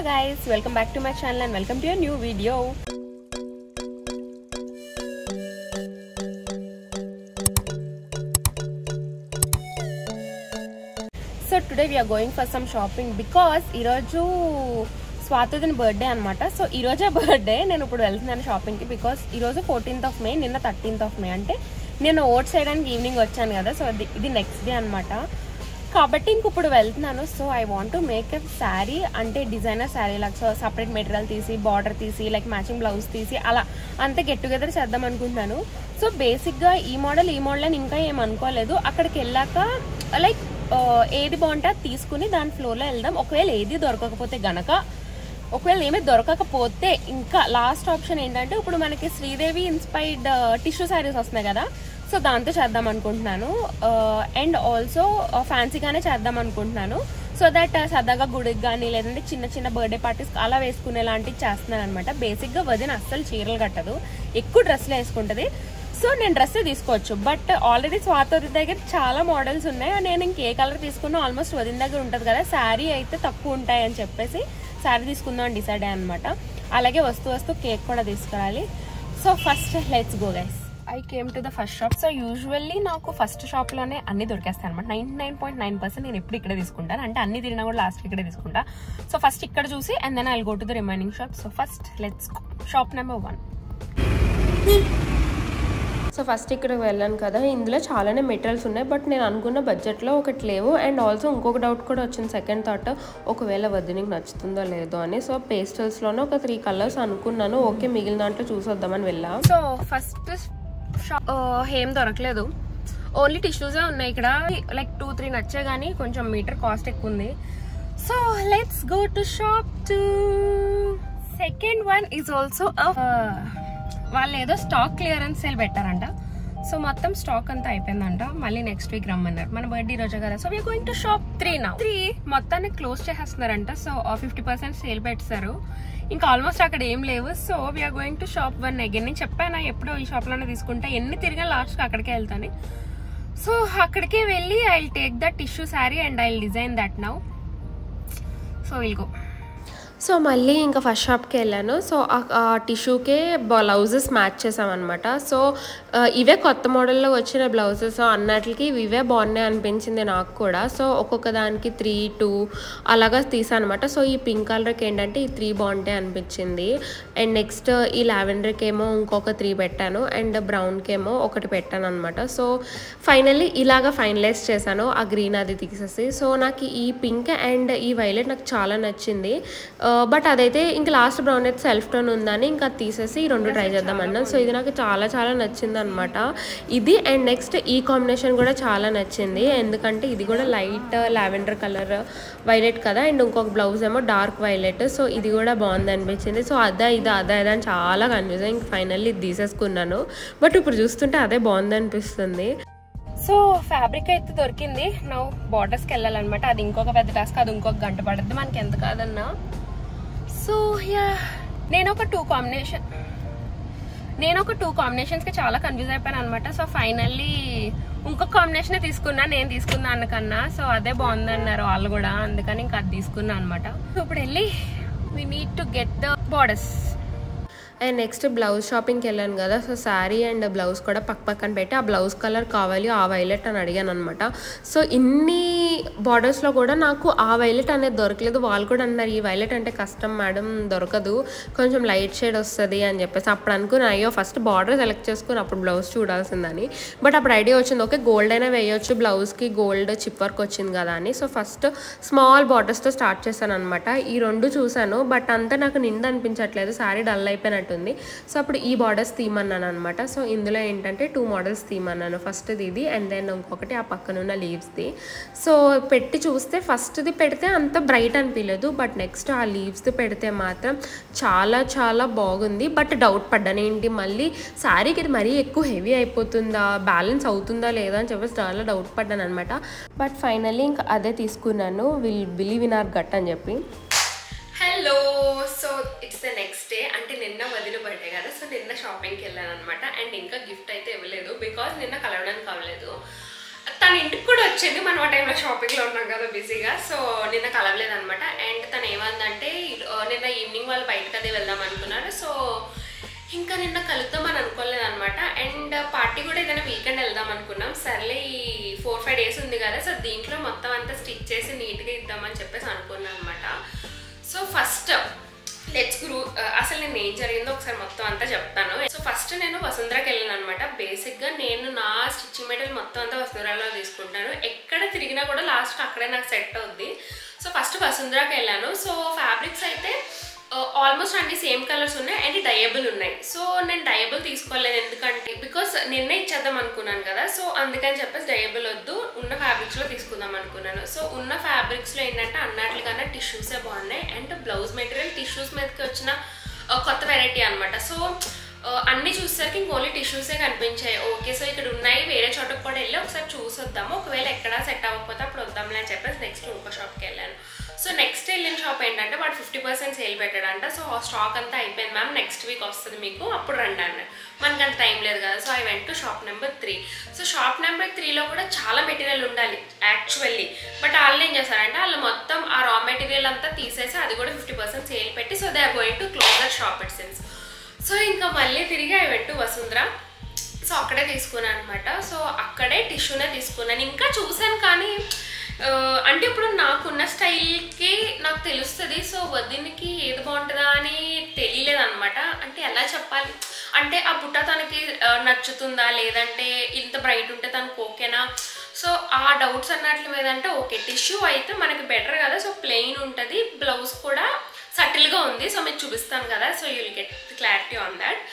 Guys welcome back to my channel and welcome to your new video so today we're going for some shopping because ఈరోజు స్వాతిదిన birthday అనమాట సో ఈరోజే birthday నేను ఇప్పుడు వెళ్తున్నాను షాపింగ్కి బికాస్ ఈరోజు ఫోర్టీన్త్ ఆఫ్ మే నిన్న థర్టీన్త్ ఆఫ్ మే అంటే నేను ఓట్స్ వేయడానికి ఈవినింగ్ వచ్చాను కదా సో అది ఇది నెక్స్ట్ డే అనమాట కాబట్టి ఇంక ఇప్పుడు వెళ్తున్నాను so I want to make a sari అంటే డిజైనర్ శారీ లాగా సో సపరేట్ మెటీరియల్ తీసి బార్డర్ తీసి లైక్ మ్యాచింగ్ బ్లౌజ్ తీసి అలా అంతే గెట్ టుగెదర్ చేద్దాం అనుకుంటున్నాను సో బేసిక్గా ఈ మోడల్ ఈ మోడల్ అని ఇంకా ఏం అనుకోలేదు అక్కడికి వెళ్ళాక లైక్ ఏది బాగుంటే అది తీసుకుని దాని ఫ్లోర్లో వెళ్దాం ఒకవేళ ఏది దొరకకపోతే గనక ఒకవేళ ఏమీ దొరకకపోతే ఇంకా లాస్ట్ ఆప్షన్ ఏంటంటే ఇప్పుడు మనకి శ్రీదేవి ఇన్స్పైర్డ్ టిష్యూ శారీస్ వస్తున్నాయి కదా సో దాంతో చేద్దాం అనుకుంటున్నాను అండ్ ఆల్సో ఫ్యాన్సీగానే చేద్దాం అనుకుంటున్నాను సో దట్ సరదాగా గుడికి కానీ లేదంటే చిన్న చిన్న బర్త్డే పార్టీస్ అలా వేసుకునే లాంటివి చేస్తున్నాను అనమాట బేసిక్గా వదిన అస్సలు చీరలు కట్టదు ఎక్కువ డ్రెస్లు వేసుకుంటుంది సో నేను డ్రెస్ తీసుకోవచ్చు బట్ ఆల్రెడీ స్వాతి దగ్గర చాలా మోడల్స్ ఉన్నాయి నేను ఇంకే కలర్ తీసుకున్నా ఆల్మోస్ట్ వదిన దగ్గర ఉంటుంది కదా శారీ అయితే తక్కువ ఉంటాయి అని చెప్పేసి శారీ తీసుకుందాం అని డిసైడ్ అయ్యాను అనమాట అలాగే వస్తూ వస్తూ కేక్ కూడా తీసుకురాలి so first let's go guys I came to the first shop so usually నాకు ఫస్ట్ షాప్లోనే అన్ని దొరికేస్తాయి అనమాట nine nine point nine percent నేను ఎప్పుడు ఇక్కడే తీసుకుంటాను అంటే అన్ని తిరిగినా కూడా లాస్ట్ ఇక్కడే తీసుకుంటా సో ఫస్ట్ ఇక్కడ చూసి and then I go to the remaining shop so first let's shop number one so first ఇక్కడికి వెళ్ళాను కదా ఇందులో చాలానే మెటీరియల్స్ ఉన్నాయి బట్ నేను అనుకున్న బడ్జెట్లో ఒకటి లేవు అండ్ ఆల్సో ఇంకొక డౌట్ కూడా వచ్చింది సెకండ్ థాట్ ఒకవేళ వదినికి నచ్చుతుందో లేదో అని సో పేస్టల్స్లోనే ఒక త్రీ కలర్స్ అనుకున్నాను ఓకే మిగిలిన దాంట్లో చూసొద్దామని వెళ్ళాం సో ఫస్ట్ షాప్ ఏం దొరకలేదు ఓన్లీ టిష్యూసే ఉన్నాయి ఇక్కడ లైక్ టూ త్రీ నచ్చే కానీ కొంచెం మీటర్ కాస్ట్ ఎక్కువ ఉంది so let's go to shop two second one is also వాళ్ళు ఏదో స్టాక్ క్లియరెన్స్ సేల్ పెట్టారంట సో మొత్తం స్టాక్ అంతా అయిపోయిందంట మళ్ళీ నెక్స్ట్ వీక్ రమ్మన్నారు మన బర్త్డే రోజు కదా so we're going to shop three నా త్రీ మొత్తాన్ని క్లోజ్ చేసేస్తున్నారంట సో ఫిఫ్టీ పర్సెంట్ సేల్ పెట్టారు ఇంకా ఆల్మోస్ట్ అక్కడ ఏం లేవు so we're going to shop one again నేను చెప్పాను ఎప్పుడో ఈ షాప్లోనే తీసుకుంటా ఎన్ని తిరిగా లాస్ట్కి అక్కడికే వెళ్తాను సో అక్కడికే వెళ్ళి I take that tissue sari and I design that now so will go so మళ్ళీ ఇంకా ఫస్ట్ షాప్కి వెళ్ళాను సో ఆ టిష్యూకే బ్లౌజెస్ మ్యాచ్ చేసామన్నమాట సో ఇవే కొత్త మోడల్లో వచ్చిన బ్లౌజెస్ అన్నట్లకి ఇవే బాగున్నాయి అనిపించింది నాకు కూడా సో ఒక్కొక్క దానికి త్రీ టూ అలాగా తీసాను అనమాట సో ఈ పింక్ కలర్కి ఏంటంటే ఈ త్రీ బాగుంటాయి అనిపించింది అండ్ నెక్స్ట్ ఈ లావెండర్కి ఏమో ఇంకొక త్రీ పెట్టాను అండ్ బ్రౌన్కి ఏమో ఒకటి పెట్టాను అనమాట సో ఫైనల్లీ ఇలాగా ఫైనలైజ్ చేశాను ఆ గ్రీన్ అది తీసేసి సో నాకు ఈ పింక్ అండ్ ఈ వైలెట్ నాకు చాలా నచ్చింది బట్ అదైతే ఇంకా లాస్ట్ బ్రౌన్ అయితే సెల్ఫ్ టోన్ ఉందని ఇంకా తీసేసి ఈ రెండు ట్రై చేద్దామన్నాను సో ఇది నాకు చాలా చాలా నచ్చింది అనమాట ఇది అండ్ నెక్స్ట్ ఈ కాంబినేషన్ కూడా చాలా నచ్చింది ఎందుకంటే ఇది కూడా లైట్ లావెండర్ కలర్ వైలెట్ కదా అండ్ ఇంకొక బ్లౌజ్ ఏమో డార్క్ వైలెట్ సో ఇది కూడా బాగుంది అనిపించింది సో అదా ఇది అదా ఇదా అని చాలా కన్ఫ్యూజ్ ఇంక ఫైనల్లీ ఇది తీసేసుకున్నాను బట్ ఇప్పుడు చూస్తుంటే అదే బాగుంది అనిపిస్తుంది సో ఫ్యాబ్రిక్ అయితే దొరికింది నా బార్డర్స్కి వెళ్ళాలన్నమాట అది ఇంకొక పెద్ద టాస్క్ అది ఇంకొక గంట పడుద్ది మనకి ఎంత కాదన్నా సో యా నేను ఒక టూ కాంబినేషన్ నేను ఒక టూ కాంబినేషన్స్కి చాలా కన్ఫ్యూజ్ అయిపోయాను అనమాట సో ఫైనల్లీ ఇంకొక కాంబినేషన్ తీసుకున్నా నేను తీసుకున్నా అన్నకన్నా సో అదే బాగుందన్నారు వాళ్ళు కూడా అందుకని ఇంకా అది తీసుకున్నా అనమాట సో ఇప్పుడు వెళ్ళి we need to get the borders and next blouse షాపింగ్కి వెళ్ళాను కదా సో శారీ అండ్ బ్లౌజ్ కూడా పక్క పక్కన పెట్టి ఆ బ్లౌజ్ కలర్ కావాలి ఆ వైలెట్ అని అడిగాను అనమాట సో ఇన్ని బార్డర్స్లో కూడా నాకు ఆ వైలెట్ అనేది దొరకలేదు వాళ్ళు కూడా అన్నారు ఈ వైలెట్ అంటే కష్టం మేడం దొరకదు కొంచెం లైట్ షేడ్ వస్తుంది అని చెప్పేసి అప్పుడు అనుకుని అయ్యో ఫస్ట్ బార్డర్ సెలెక్ట్ చేసుకుని అప్పుడు బ్లౌజ్ చూడాల్సిందని బట్ అప్పుడు ఐడియా వచ్చింది ఓకే గోల్డ్ అయినా వేయొచ్చు బ్లౌజ్కి గోల్డ్ చిప్ వర్క్ వచ్చింది కదా అని సో ఫస్ట్ స్మాల్ బార్డర్స్తో స్టార్ట్ చేశాను అనమాట ఈ రెండు చూశాను బట్ అంతా నాకు నింద అనిపించట్లేదు శారీ డల్ అయిపోయినట్టు ఉంటుంది సో అప్పుడు ఈ బార్డర్స్ తీయమన్నాను అనమాట సో ఇందులో ఏంటంటే టూ మోడల్స్ తీయమన్నాను ఫస్ట్ది ఇది అండ్ దెన్ ఇంకొకటి ఆ పక్కన ఉన్న లీవ్స్ది సో పెట్టి చూస్తే ఫస్ట్ది పెడితే అంత బ్రైట్ అనిపించలేదు బట్ నెక్స్ట్ ఆ లీవ్స్ది పెడితే మాత్రం చాలా చాలా బాగుంది బట్ డౌట్ పడ్డాను ఏంటి మళ్ళీ శారీకి ఇది మరీ ఎక్కువ హెవీ అయిపోతుందా బ్యాలెన్స్ అవుతుందా లేదా అని చెప్పేసి చాలా డౌట్ పడ్డాను అనమాట బట్ ఫైనల్లీ ఇంకా అదే తీసుకున్నాను will believe in our gut అని చెప్పి hello so it's the next day అంటే నిన్న వదిన బర్త్డే కదా సో నిన్న షాపింగ్కి వెళ్ళాను అనమాట అండ్ ఇంకా గిఫ్ట్ అయితే ఇవ్వలేదు బికాజ్ నిన్న కలవడానికి అవ్వలేదు తన ఇంటికి కూడా వచ్చింది మనం ఆ టైంలో షాపింగ్లో ఉన్నాం కదా బిజీగా సో నిన్న కలవలేదు అనమాట అండ్ తను ఏమందంటే ఈవినింగ్ వాళ్ళు బయటకు అదే వెళ్దాం అనుకున్నారు సో ఇంకా నిన్న కలుద్దాం అని అనుకోలేదు అనమాట అండ్ పార్టీ కూడా ఏదైనా వీకెండ్ వెళ్దాం అనుకున్నాం సర్లే ఈ ఫోర్ ఫైవ్ డేస్ ఉంది కదా సో దీంట్లో మొత్తం అంతా స్టిచ్ చేసి నీట్గా ఇద్దామని చెప్పేసి అనుకున్నాను అనమాట సో ఫస్ట్ లెట్స్ గురు అసలు నేను ఏం జరిగిందో ఒకసారి మొత్తం అంతా చెప్తాను సో ఫస్ట్ నేను వసుంధరకి వెళ్ళాను అనమాట బేసిక్గా నేను నా స్టిచ్చింగ్ మెటీరియల్ మొత్తం అంతా వసుంధరలో తీసుకుంటాను ఎక్కడ తిరిగినా కూడా లాస్ట్ అక్కడే నాకు సెట్ అవుద్ది సో ఫస్ట్ వసుంధరకి వెళ్ళాను సో ఫ్యాబ్రిక్స్ అయితే ఆల్మోస్ట్ అన్ని సేమ్ కలర్స్ ఉన్నాయి అండ్ డయబుల్ ఉన్నాయి సో నేను డయబుల్ తీసుకోలేదు ఎందుకంటే బికాస్ నిన్నే ఇచ్చేద్దాం అనుకున్నాను కదా సో అందుకని చెప్పేసి డయబుల్ వద్దు ఉన్న ఫ్యాబ్రిక్స్లో తీసుకుందాం అనుకున్నాను సో ఉన్న ఫ్యాబ్రిక్స్లో ఏంటంటే అన్నట్లుగానే టిష్యూసే బాగున్నాయి అండ్ బ్లౌజ్ మెటీరియల్ టిష్యూస్ మీదకి వచ్చిన ఆ, కొత్త వెరైటీ అనమాట సో ఆ, అన్ని చూసేసరికి ఇంక ఓన్లీ టిష్యూసే కనిపించాయి ఓకే సో ఇక్కడ ఉన్నాయి వేరే చోటకు కూడా వెళ్ళి ఒకసారి చూసొద్దాము ఒకవేళ ఎక్కడ సెట్ అవ్వకపోతే అప్పుడు వద్దాంలే అని చెప్పేసి నెక్స్ట్ ఇంకో షాప్కి వెళ్ళాను సో నెక్స్ట్ వెళ్ళిన షాప్ ఏంటంటే వాడు ఫిఫ్టీ పర్సెంట్ సేల్ పెట్టాడంట సో ఆ స్టాక్ అంతా అయిపోయింది మ్యామ్ నెక్స్ట్ వీక్ వస్తుంది మీకు అప్పుడు రండి అన్న మనకి అంత టైం లేదు కదా so I went to shop number three so shop number త్రీలో కూడా చాలా మెటీరియల్ ఉండాలి యాక్చువల్లీ బట్ వాళ్ళు ఏం చేస్తారంటే వాళ్ళు మొత్తం ఆ రా మెటీరియల్ అంతా తీసేసి అది కూడా ఫిఫ్టీ పర్సెంట్ సేల్ పెట్టి so they are going to close their shop it since so ఇంకా మళ్ళీ తిరిగి I went to Vasundhara so అక్కడే తీసుకున్నాను అనమాట సో అక్కడే టిష్యూనే తీసుకున్నాను ఇంకా చూసాను కానీ ఆ, అంటే ఇప్పుడు నాకున్న స్టైల్కి నాకు తెలుస్తుంది సో వదినికి ఏది బాగుంటుందా అని తెలియలేదు అనమాట అంటే ఎలా చెప్పాలి అంటే ఆ బుట్ట తనకి ఆ, నచ్చుతుందా లేదంటే ఇంత బ్రైట్ ఉంటే తనకు ఓకేనా సో ఆ డౌట్స్ అన్నట్ల మీద అంటే ఓకే టిష్యూ అయితే మనకి బెటర్ కదా సో ప్లెయిన్ ఉంటుంది బ్లౌజ్ కూడా సటిల్గా ఉంది సో మీకు చూపిస్తాను కదా so you will get clarity on that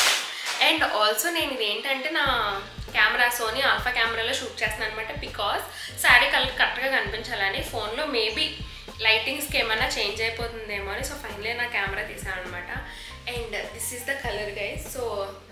and also నేను ఇది ఏంటంటే నా కెమెరా సోనీ ఆల్ఫా కెమెరాలో షూట్ చేస్తున్నాను అనమాట బికాస్ శారీ కలర్ కరెక్ట్గా కనిపించాలని ఫోన్లో మేబీ లైటింగ్స్కి ఏమైనా చేంజ్ అయిపోతుందేమో అని సో ఫైనలీ నా కెమెరా తీసాను అనమాట and this is the colour guys so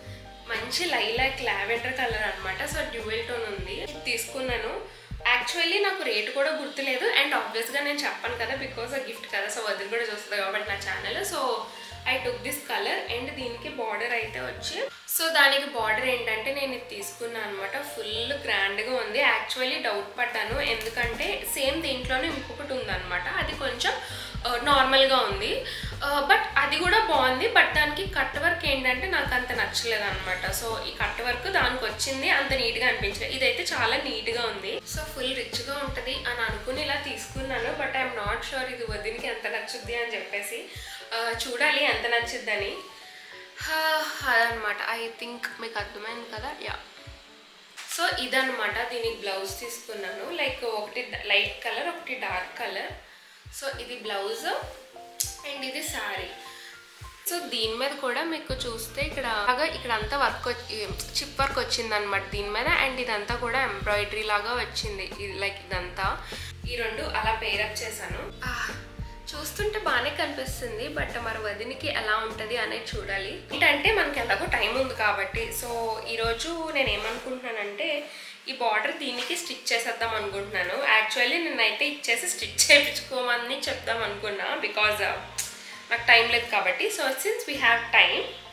మంచి లైలాక్ లావెండర్ కలర్ అనమాట సో డ్యూయల్ టోన్ ఉంది ఇది తీసుకున్నాను యాక్చువల్లీ నాకు రేట్ కూడా గుర్తులేదు అండ్ ఆబ్వియస్గా నేను చెప్పను కదా బికాస్ ఆ గిఫ్ట్ కదా సో వదిలి కూడా చూస్తుంది కాబట్టి నా channel so I took this colour and దీనికి బార్డర్ అయితే వచ్చి సో దానికి బార్డర్ ఏంటంటే నేను ఇది తీసుకున్నాను అనమాట ఫుల్ గ్రాండ్గా ఉంది యాక్చువల్లీ డౌట్ పడ్డాను ఎందుకంటే సేమ్ దీంట్లోనే ఇంకొకటి ఉందన్నమాట అది కొంచెం నార్మల్గా ఉంది బట్ అది కూడా బాగుంది బట్ దానికి కట్ వర్క్ ఏంటంటే నాకు అంత నచ్చలేదు అనమాట సో ఈ కట్ వర్క్ దానికి వచ్చింది అంత నీట్గా అనిపించలేదు ఇదైతే చాలా నీట్గా ఉంది సో ఫుల్ రిచ్గా ఉంటుంది అని అనుకుని ఇలా తీసుకున్నాను బట్ ఐఎమ్ నాట్ షూర్ ఇది వదినికి ఎంత నచ్చుద్ది అని చెప్పేసి ఆ, చూడాలి ఎంత నచ్చుద్దని అదనమాట ఐ థింక్ మీకు అర్థమైంది కదా యా సో ఇదనమాట దీనికి బ్లౌజ్ తీసుకున్నాను లైక్ ఒకటి లైట్ కలర్ ఒకటి డార్క్ కలర్ సో ఇది బ్లౌజ్ అండ్ ఇది శారీ సో దీని మీద కూడా మీకు చూస్తే ఇక్కడ బాగా ఇక్కడ అంతా వర్క్ చిప్ వర్క్ వచ్చింది అనమాట దీని మీద అండ్ ఇదంతా కూడా ఎంబ్రాయిడరీ లాగా వచ్చింది ఇది లైక్ ఇదంతా ఈ రెండు అలా పేరప్ చేశాను ఆ, చూస్తుంటే బాగానే కనిపిస్తుంది బట్ మరి వదినికి ఎలా ఉంటుంది అనేది చూడాలి ఏంటంటే మనకి ఎలాగో టైం ఉంది కాబట్టి సో ఈరోజు నేను ఏమనుకుంటున్నానంటే ఈ బార్డర్ దీనికి స్టిచ్ చేసేద్దాం అనుకుంటున్నాను యాక్చువల్లీ నేనైతే ఇచ్చేసి స్టిచ్ చేయించుకోమని చెప్దాం అనుకున్నా బికాజ్ నాకు టైం లేదు కాబట్టి so since we have time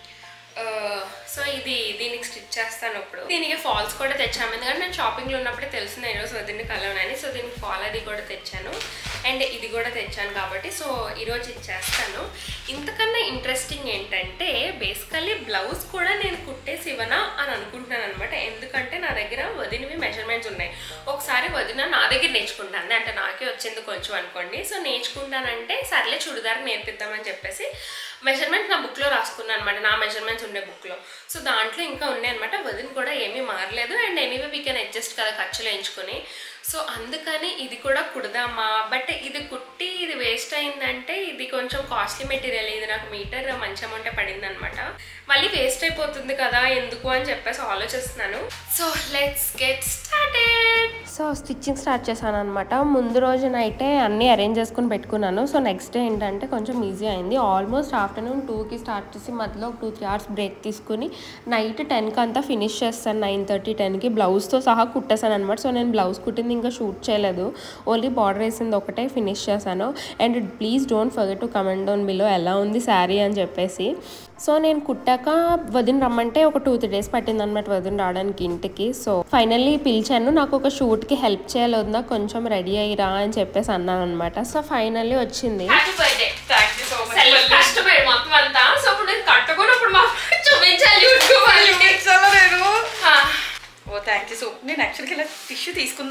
so ఇది దీనికి స్టిచ్ చేస్తాను ఇప్పుడు దీనికి ఫాల్స్ కూడా తెచ్చాము ఎందుకంటే నేను షాపింగ్లో ఉన్నప్పుడే తెలిసింది ఈరోజు వదిన కలవనని సో దీనికి ఫాల్ అది కూడా తెచ్చాను అండ్ ఇది కూడా తెచ్చాను కాబట్టి సో ఈరోజు ఇచ్చేస్తాను ఇంతకన్నా ఇంట్రెస్టింగ్ ఏంటంటే బేసికల్లీ బ్లౌజ్ కూడా నేను కుట్టేసి ఇవ్వనా అని అనుకుంటున్నాను అనమాట ఎందుకంటే నా దగ్గర వదినవి మెజర్మెంట్స్ ఉన్నాయి ఒకసారి వదిన నా దగ్గర నేర్చుకుంటాను అంటే నాకే వచ్చింది కొంచెం అనుకోండి సో నేర్చుకుంటానంటే సర్లే చుడిదార్ నేర్పిద్దామని చెప్పేసి మెజర్మెంట్ నా బుక్లో రాసుకున్నాను అనమాట నా మెజర్మెంట్స్ ఉండే బుక్లో సో దాంట్లో ఇంకా ఉన్నాయి అనమాట వదిన కూడా ఏమీ మారలేదు and anyway we can adjust కదా ఖర్చులు వేయించుకొని సో అందుకని ఇది కూడా కుడదామా బట్ ఇది కుట్టి ఇది వేస్ట్ అయిందంటే ఇది కొంచెం కాస్ట్లీ మెటీరియల్ ఇది నాకు మీటర్ మంచి అమౌంటే పడింది అనమాట మళ్ళీ వేస్ట్ అయిపోతుంది కదా ఎందుకు అని చెప్పేసి ఆలోచిస్తున్నాను so let's get started so stitching start చేశాను అనమాట ముందు రోజు నైటే అన్నీ అరేంజ్ చేసుకుని పెట్టుకున్నాను సో నెక్స్ట్ డే ఏంటంటే కొంచెం ఈజీ అయింది ఆల్మోస్ట్ ఆఫ్టర్నూన్ టూకి స్టార్ట్ చేసి మధ్యలో టూ త్రీ అవర్స్ బ్రేక్ తీసుకుని నైట్ టెన్కి అంతా ఫినిష్ చేస్తాను నైన్ థర్టీ టెన్కి బ్లౌజ్తో సహా కుట్టేశాను అనమాట సో నేను బ్లౌజ్ కుట్టింది ఇంకా షూట్ చేయలేదు ఓన్లీ బార్డర్ వేసింది ఒకటే ఫినిష్ చేశాను and please don't forget to comment down below ఎలా ఉంది శారీ అని చెప్పేసి సో నేను కుట్టాక వదిన రమ్మంటే ఒక టూ త్రీ డేస్ పట్టింది అనమాట వదిన రావడానికి ఇంటికి సో ఫైనల్లీ పిలిచాను నాకు ఒక షూట్కి హెల్ప్ చేయాలి వదిన కొంచెం రెడీ అయ్యిరా అని చెప్పేసి అన్నాను అనమాట సో ఫైనల్లీ వచ్చింది happy birthday thank you so much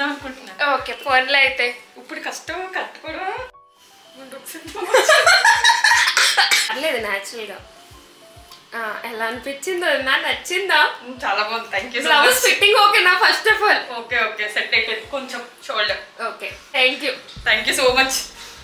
కట్టుకుందాం అనుకుంటున్నా ఓకే ఫోన్లో అయితే ఇప్పుడు కష్టం కట్టుకోవడం ముందు ఒకసారి పర్లేదు న్యాచురల్గా ఎలా అనిపించిందో నా నచ్చిందా చాలా బాగుంది thank you so blouse much fitting ఓకేనా first of all okay okay set అయిపోయింది కొంచెం shoulder okay thank you thank you so much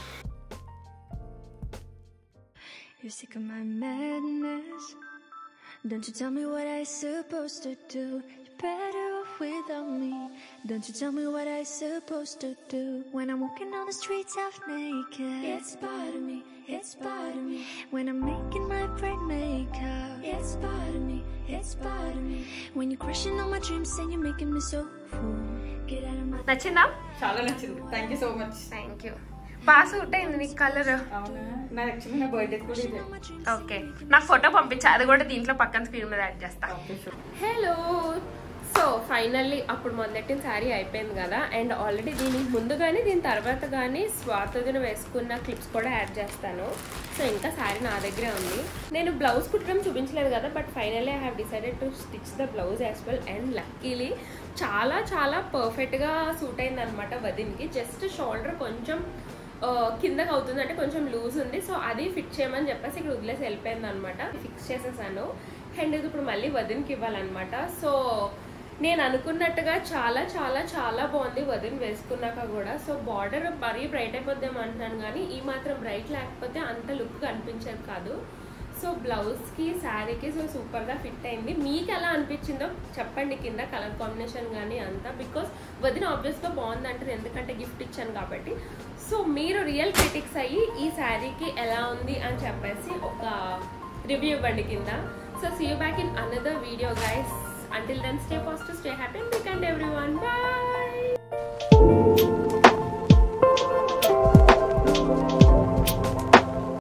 You're sick of my madness. Don't you tell me what I supposed to do. You're better off without me. Don't you tell me what I supposed to do. When I'm walking on the streets half naked. It's part of me. It's part of me. When I'm making my brain make up. It's part of me. It's part of me. When you're crushing all my dreams and you're making me so full. Get out of my నచ్చిందా చాలా నచ్చింది thank you so much thank you బాగా suit అయింది నీకు colour అవునా నా actually నా birthday కూడా ఇదే ఓకే నాకు ఫోటో పంపించా అది కూడా దీంట్లో పక్కన స్క్రీన్ మీద యాడ్ చేస్తా okay sure hello so finally అప్పుడు మొదలెట్టిన శారీ అయిపోయింది కదా అండ్ ఆల్రెడీ దీనికి ముందు కానీ దీని తర్వాత కానీ స్వాతదిన వేసుకున్న క్లిప్స్ కూడా యాడ్ చేస్తాను సో ఇంకా శారీ నా దగ్గరే ఉంది నేను బ్లౌజ్ కుట్టడం చూపించలేదు కదా but finally I have decided to stitch the blouse as well and luckily చాలా చాలా పర్ఫెక్ట్గా సూట్ అయింది అనమాట వదిన్కి జస్ట్ షోల్డర్ కొంచెం ఆ, కిందకి అవుతుంది అంటే కొంచెం లూజ్ ఉంది సో అది ఫిట్ చేయమని చెప్పేసి ఇక్కడ వదిలేసి వెళ్ళిపోయింది అనమాట ఫిక్స్ చేసేసాను అండ్ ఇది ఇప్పుడు మళ్ళీ వదిన్కి ఇవ్వాలన్నమాట సో నేను అనుకున్నట్టుగా చాలా చాలా చాలా బాగుంది వదిన వేసుకున్నాక కూడా సో బార్డర్ మరీ బ్రైట్ అయిపోద్దాం అంటున్నాను కానీ ఈ మాత్రం బ్రైట్ లేకపోతే అంత లుక్ కనిపించేది కాదు సో బ్లౌజ్కి శారీకి సో సూపర్గా ఫిట్ అయింది మీకు ఎలా అనిపించిందో చెప్పండి కింద కలర్ కాంబినేషన్ కానీ అంతా బికాస్ వదిన ఆబ్వియస్గా బాగుంది అంటారు ఎందుకంటే గిఫ్ట్ ఇచ్చాను కాబట్టి సో మీరు రియల్ క్రిటిక్స్ అయ్యి ఈ శారీకి ఎలా ఉంది అని చెప్పేసి ఒక రివ్యూ ఇవ్వండి కింద so see you back in another video guys until then stay positive stay happy and everyone bye